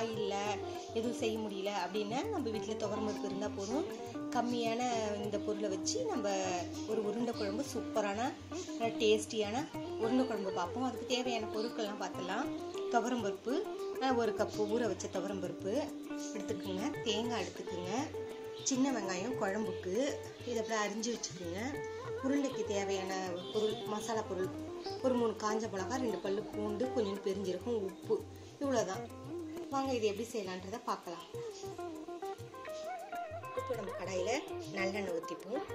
காய் இல்லை எதுவும் செய்ய முடியல அப்படின்னா நம்ம வீட்டில் துவரம்பருப்பு இருந்தால் போதும் கம்மியான இந்த பொருளை வச்சு நம்ம ஒரு உருண்டை குழம்பு சூப்பரான டேஸ்டியான உருண்டை குழம்பு பார்ப்போம் அதுக்கு தேவையான பொருட்கள்லாம் பார்த்துலாம் துவரம்பருப்பு அஹ், ஒரு கப்பு ஊற வச்ச துவரம்பருப்பு எடுத்துக்கோங்க தேங்காய் எடுத்துக்கோங்க சின்ன வெங்காயம் குழம்புக்கு இதை அப்படியே அரிஞ்சு வச்சுக்கோங்க உருண்டைக்கு தேவையான பொருள் மசாலா பொருள் ஒரு மூணு காஞ்ச மிளகா ரெண்டு பல்லு பூண்டு கொஞ்சம் பெருஞ்சிருக்கும் உப்பு இவ்வளோதான் வாங்க இது எப்படி செய்யலான்றதை பார்க்கலாம் இப்போ நம்ம கடாயில் நல்லெண்ணெய் ஊற்றிப்போம்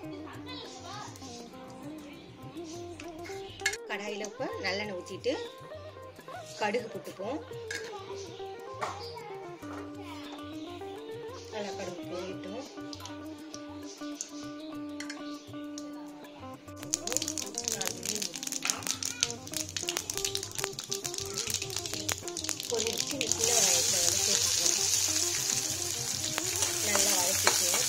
கடாயில் இப்போ நல்லெண்ணெய் ஊற்றிட்டு கடுகு போட்டுப்போம் நல்லா கடுகு போயிட்டோம் ஒரு சின்ன சின்ன வெங்காயத்தை வந்து சேர்த்துக்கணும் நல்லா வதக்கிக்கணும்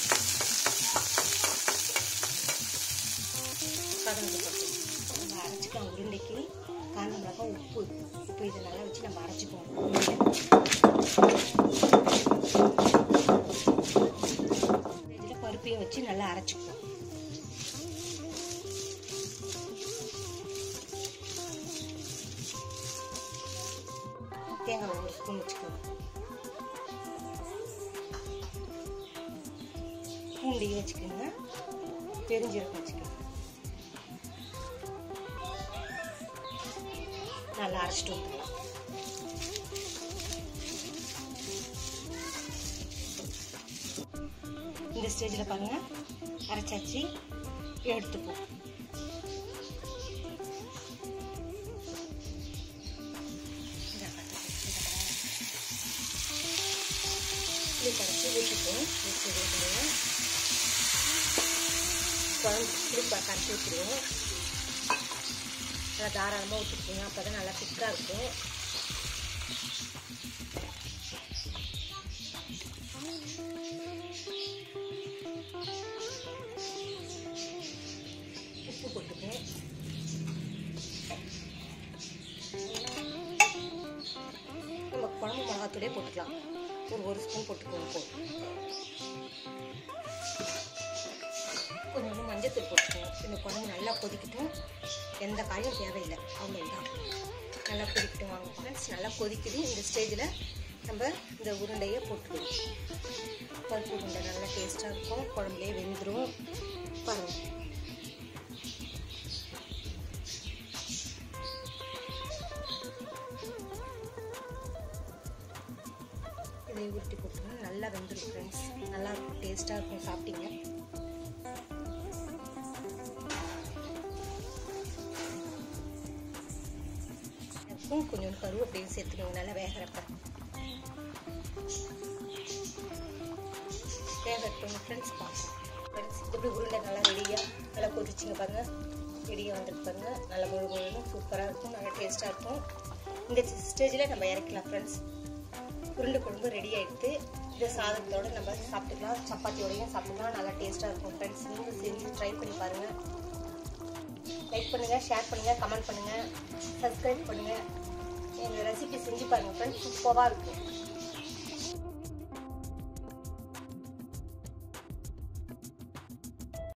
பதனஞ்சு பத்து நம்ம அரைச்சிக்கலாம் உருண்டைக்கு காஞ்ச மிளகா உப்பு இப்போ இதை நல்லா வச்சு நம்ம அரைச்சிக்குவோம் இதில் பருப்பையும் வச்சு நல்லா அரைச்சிக்குவோம் தேங்காய் ஒரு ஸ்பூன் வச்சுக்கோங்க பூண்டையும் வச்சுக்கோங்க பெருஞ்சீரகம் வச்சுக்கோங்க நல்லா அரைச்சிட்டு வந்துடலாம் இந்த ஸ்டேஜில் பாருங்க அரைச்சாச்சு எடுத்துப்போம் இது கரைச்சி ஊற்றிப்போம் ஊற்றி ஊற்றுவோம் குழம்பு திருப்ப கரைச்சி ஊற்றிடுவோம் நல்லா தாராளமாக ஊற்றிக்கோங்க அப்போ தான் நல்லா திக்காக இருக்கும் உப்பு போட்டுப்போம் நம்ம குழம்பு மிளகாத்தூளே போட்டுக்கலாம் ஒரு ஒரு ஸ்பூன் போட்டுக்கோங்க போதும் கொஞ்சம் மஞ்சத்தூள் போட்டுக்கோங்க இந்த குழம்பு நல்லா கொதிக்கட்டும் எந்த காயும் தேவையில்லை அவ்வளோதான் நல்லா கொதிக்கட்டும் வாங்க ஃப்ரெண்ட்ஸ் நல்லா கொதிக்குது இந்த ஸ்டேஜில் நம்ம இந்த உருண்டையை போட்டுக்கணும் பருப்பு உருண்டை நல்லா டேஸ்ட்டாக இருக்கும் குழம்புலேயே வெந்துடும் பாருங்கள் இதை உருட்டி போட்டுருங்க நல்லா வெந்துடும் ஃப்ரெண்ட்ஸ் நல்லா இருக்கும் டேஸ்ட்டாக இருக்கும் சாப்பிட்டீங்க அதுக்கும் கொஞ்சம் கருவேப்பிலையும் சேர்த்துக்கோங்க நல்லா வேகிறப்ப வேகட்டும் ஃப்ரெண்ட்ஸ் பார்ப்போம் ஃப்ரெண்ட்ஸ் எப்படி உருண்டை நல்லா ரெடியாக நல்லா கொதிச்சிங்க பாருங்கள் ரெடியாக வந்துருக்கு பாருங்கள் நல்லா முழு முழுன்னு சூப்பராக இருக்கும் நல்லா டேஸ்ட்டாக இருக்கும் இந்த ஸ்டேஜில் நம்ம இறக்கலாம் ஃப்ரெண்ட்ஸ் உருண்டை குழம்பு ரெடி ஆகிடுது இந்த சாதத்தோட நம்ம சாப்பிட்டுக்கலாம் சப்பாத்தியோடையும் சாப்பிட்டுக்கலாம் நல்லா டேஸ்ட்டாக இருக்கும் ஃப்ரெண்ட்ஸ் நீங்கள் செஞ்சு ட்ரை பண்ணி பாருங்கள் லைக் பண்ணுங்கள் ஷேர் பண்ணுங்கள் கமெண்ட் பண்ணுங்கள் சப்ஸ்கிரைப் பண்ணுங்கள் எங்கள் ரெசிபி செஞ்சு பாருங்கள் ஃப்ரெண்ட்ஸ் சூப்பராக இருக்கும்